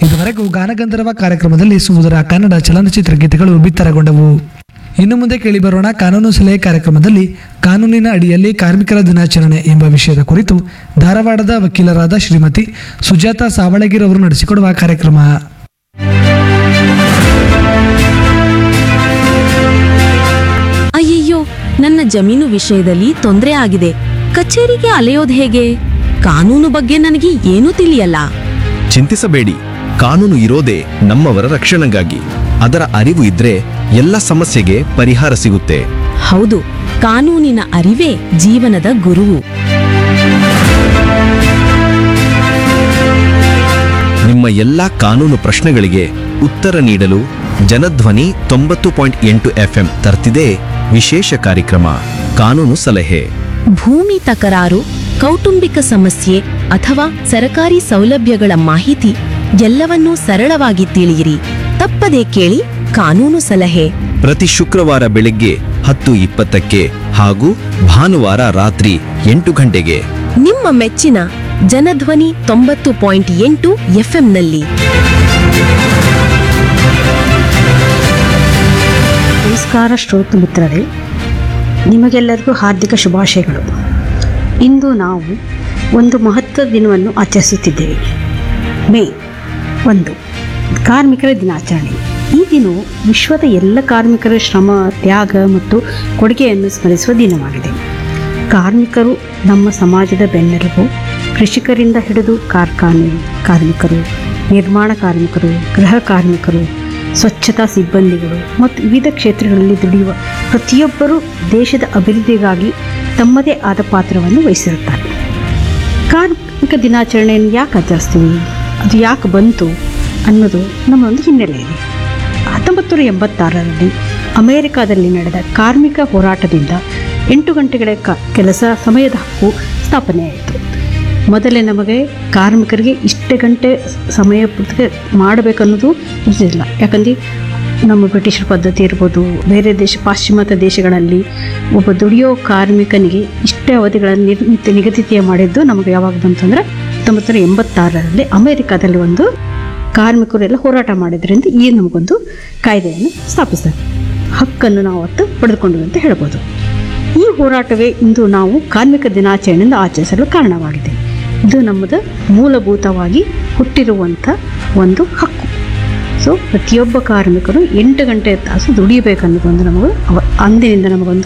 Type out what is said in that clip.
ಇದುವರೆಗೂ ಗಾನಗಂಧರ್ವ ಕಾರ್ಯಕ್ರಮದಲ್ಲಿ ಸುಮಧುರ ಕನ್ನಡ ಚಲನಚಿತ್ರ ಗೀತೆಗಳು ಬಿತ್ತರಗೊಂಡವು ಇನ್ನು ಮುಂದೆ ಕೇಳಿಬರೋಣ ಕಾನೂನು ಸಲಹೆ ಕಾರ್ಯಕ್ರಮದಲ್ಲಿ ಕಾನೂನಿನ ಅಡಿಯಲ್ಲಿ ಕಾರ್ಮಿಕರ ದಿನಾಚರಣೆ ಎಂಬ ವಿಷಯದ ಕುರಿತು ಧಾರವಾಡದ ವಕೀಲರಾದ ಶ್ರೀಮತಿ ಸುಜಾತ ಸಾವಳಗಿರ್ ಅವರು ನಡೆಸಿಕೊಡುವ ಕಾರ್ಯಕ್ರಮ ಅಯ್ಯಯ್ಯೋ ನನ್ನ ಜಮೀನು ವಿಷಯದಲ್ಲಿ ತೊಂದರೆ ಆಗಿದೆ ಕಚೇರಿಗೆ ಅಲೆಯೋದು ಹೇಗೆ ಕಾನೂನು ಬಗ್ಗೆ ನನಗೆ ಏನೂ ತಿಳಿಯಲ್ಲ ಚಿಂತಿಸಬೇಡಿ ಕಾನೂನು ಇರೋದೇ ನಮ್ಮವರ ರಕ್ಷಣೆಗಾಗಿ ಅದರ ಅರಿವು ಇದ್ರೆ ಎಲ್ಲ ಸಮಸ್ಯೆಗೆ ಪರಿಹಾರ ಸಿಗುತ್ತೆ ಹೌದು ಕಾನೂನಿನ ಅರಿವೇ ಜೀವನದ ಗುರುವು ನಿಮ್ಮ ಎಲ್ಲಾ ಕಾನೂನು ಪ್ರಶ್ನೆಗಳಿಗೆ ಉತ್ತರ ನೀಡಲು ಜನಧ್ವನಿ ತೊಂಬತ್ತು ಪಾಯಿಂಟ್ ಎಂಟು ಎಫ್ಎಂ ತರ್ತಿದೆ ವಿಶೇಷ ಕಾರ್ಯಕ್ರಮ ಕಾನೂನು ಸಲಹೆ ಭೂಮಿ ತಕರಾರು ಕೌಟುಂಬಿಕ ಸಮಸ್ಯೆ ಅಥವಾ ಸರಕಾರಿ ಸೌಲಭ್ಯಗಳ ಮಾಹಿತಿ ಎಲ್ಲವನ್ನೂ ಸರಳವಾಗಿ ತಿಳಿಯಿರಿ ತಪ್ಪದೇ ಕೇಳಿ ಕಾನೂನು ಸಲಹೆ ಪ್ರತಿ ಶುಕ್ರವಾರ ಬೆಳಿಗ್ಗೆ ಹತ್ತು ಇಪ್ಪತ್ತಕ್ಕೆ ಹಾಗೂ ಭಾನುವಾರ ರಾತ್ರಿ ಎಂಟು ಗಂಟೆಗೆ ನಿಮ್ಮ ಮೆಚ್ಚಿನ ಜನಧ್ವನಿ ತೊಂಬತ್ತು ಪಾಯಿಂಟ್ ಎಂಟು ಎಫ್ಎಂನಲ್ಲಿ ನಮಸ್ಕಾರ ಶ್ರೋತೃ ಮಿತ್ರರೇ ನಿಮಗೆಲ್ಲರಿಗೂ ಹಾರ್ದಿಕ ಶುಭಾಶಯಗಳು ಇಂದು ನಾವು ಒಂದು ಮಹತ್ವದ ದಿನವನ್ನು ಆಚರಿಸುತ್ತಿದ್ದೇವೆ ಮೇ ಒಂದು ಕಾರ್ಮಿಕರ ದಿನಾಚರಣೆ ಈ ದಿನವು ವಿಶ್ವದ ಎಲ್ಲ ಕಾರ್ಮಿಕರ ಶ್ರಮ ತ್ಯಾಗ ಮತ್ತು ಕೊಡುಗೆಯನ್ನು ಸ್ಮರಿಸುವ ದಿನವಾಗಿದೆ ಕಾರ್ಮಿಕರು ನಮ್ಮ ಸಮಾಜದ ಬೆನ್ನೆಲುಬು ಕೃಷಿಕರಿಂದ ಹಿಡಿದು ಕಾರ್ಖಾನೆ ಕಾರ್ಮಿಕರು ನಿರ್ಮಾಣ ಕಾರ್ಮಿಕರು ಗೃಹ ಕಾರ್ಮಿಕರು ಸ್ವಚ್ಛತಾ ಸಿಬ್ಬಂದಿಗಳು ಮತ್ತು ವಿವಿಧ ಕ್ಷೇತ್ರಗಳಲ್ಲಿ ದುಡಿಯುವ ಪ್ರತಿಯೊಬ್ಬರೂ ದೇಶದ ಅಭಿವೃದ್ಧಿಗಾಗಿ ತಮ್ಮದೇ ಆದ ಪಾತ್ರವನ್ನು ವಹಿಸಿರುತ್ತಾರೆ ಕಾರ್ಮಿಕ ದಿನಾಚರಣೆಯನ್ನು ಯಾಕೆ ಆಚರಿಸ್ತೀವಿ ಅದು ಯಾಕೆ ಬಂತು ಅನ್ನೋದು ನಮ್ಮ ಒಂದು ಹಿನ್ನೆಲೆ ಇದೆ ಹತ್ತೊಂಬತ್ತು ನೂರ ಎಂಬತ್ತಾರರಲ್ಲಿ ಅಮೆರಿಕಾದಲ್ಲಿ ನಡೆದ ಕಾರ್ಮಿಕ ಹೋರಾಟದಿಂದ ಎಂಟು ಗಂಟೆಗಳ ಕ ಕೆಲಸ ಸಮಯದ ಹಕ್ಕು ಸ್ಥಾಪನೆಯಾಯಿತು ಮೊದಲೇ ನಮಗೆ ಕಾರ್ಮಿಕರಿಗೆ ಇಷ್ಟೇ ಗಂಟೆ ಸಮಯ ಪೂರ್ತಿ ಮಾಡಬೇಕನ್ನೋದು ಇರಲಿಲ್ಲ ಯಾಕಂದರೆ ನಮ್ಮ ಬ್ರಿಟಿಷರ ಪದ್ಧತಿ ಇರ್ಬೋದು ಬೇರೆ ದೇಶ ಪಾಶ್ಚಿಮಾತ್ಯ ದೇಶಗಳಲ್ಲಿ ಒಬ್ಬ ದುಡಿಯೋ ಕಾರ್ಮಿಕನಿಗೆ ಇಷ್ಟೇ ಅವಧಿಗಳನ್ನು ನಿರ್ ನಿಗದಿತ ಮಾಡಿದ್ದು ನಮಗೆ ಯಾವಾಗ ಬಂತಂದ್ರೆ ಹತ್ತೊಂಬತ್ತು ನೂರ ಎಂಬತ್ತಾರರಲ್ಲಿ ಅಮೆರಿಕಾದಲ್ಲಿ ಒಂದು ಕಾರ್ಮಿಕರೆಲ್ಲ ಹೋರಾಟ ಮಾಡಿದ್ರಿಂದ ಈ ನಮಗೊಂದು ಕಾಯ್ದೆಯನ್ನು ಸ್ಥಾಪಿಸಿದೆ ಹಕ್ಕನ್ನು ನಾವು ಅವತ್ತು ಪಡೆದುಕೊಂಡ್ವಿ ಅಂತ ಹೇಳ್ಬೋದು ಈ ಹೋರಾಟವೇ ಇಂದು ನಾವು ಕಾರ್ಮಿಕ ದಿನಾಚರಣೆಯಿಂದ ಆಚರಿಸಲು ಕಾರಣವಾಗಿದೆ ಇದು ನಮ್ಮದು ಮೂಲಭೂತವಾಗಿ ಹುಟ್ಟಿರುವಂಥ ಒಂದು ಹಕ್ಕು ಸೊ ಪ್ರತಿಯೊಬ್ಬ ಕಾರ್ಮಿಕರು ಎಂಟು ಗಂಟೆ ತಾಸು ದುಡಿಯಬೇಕನ್ನೋದೊಂದು ನಮಗೆ ಅವ ಅಂದಿನಿಂದ ನಮಗೊಂದು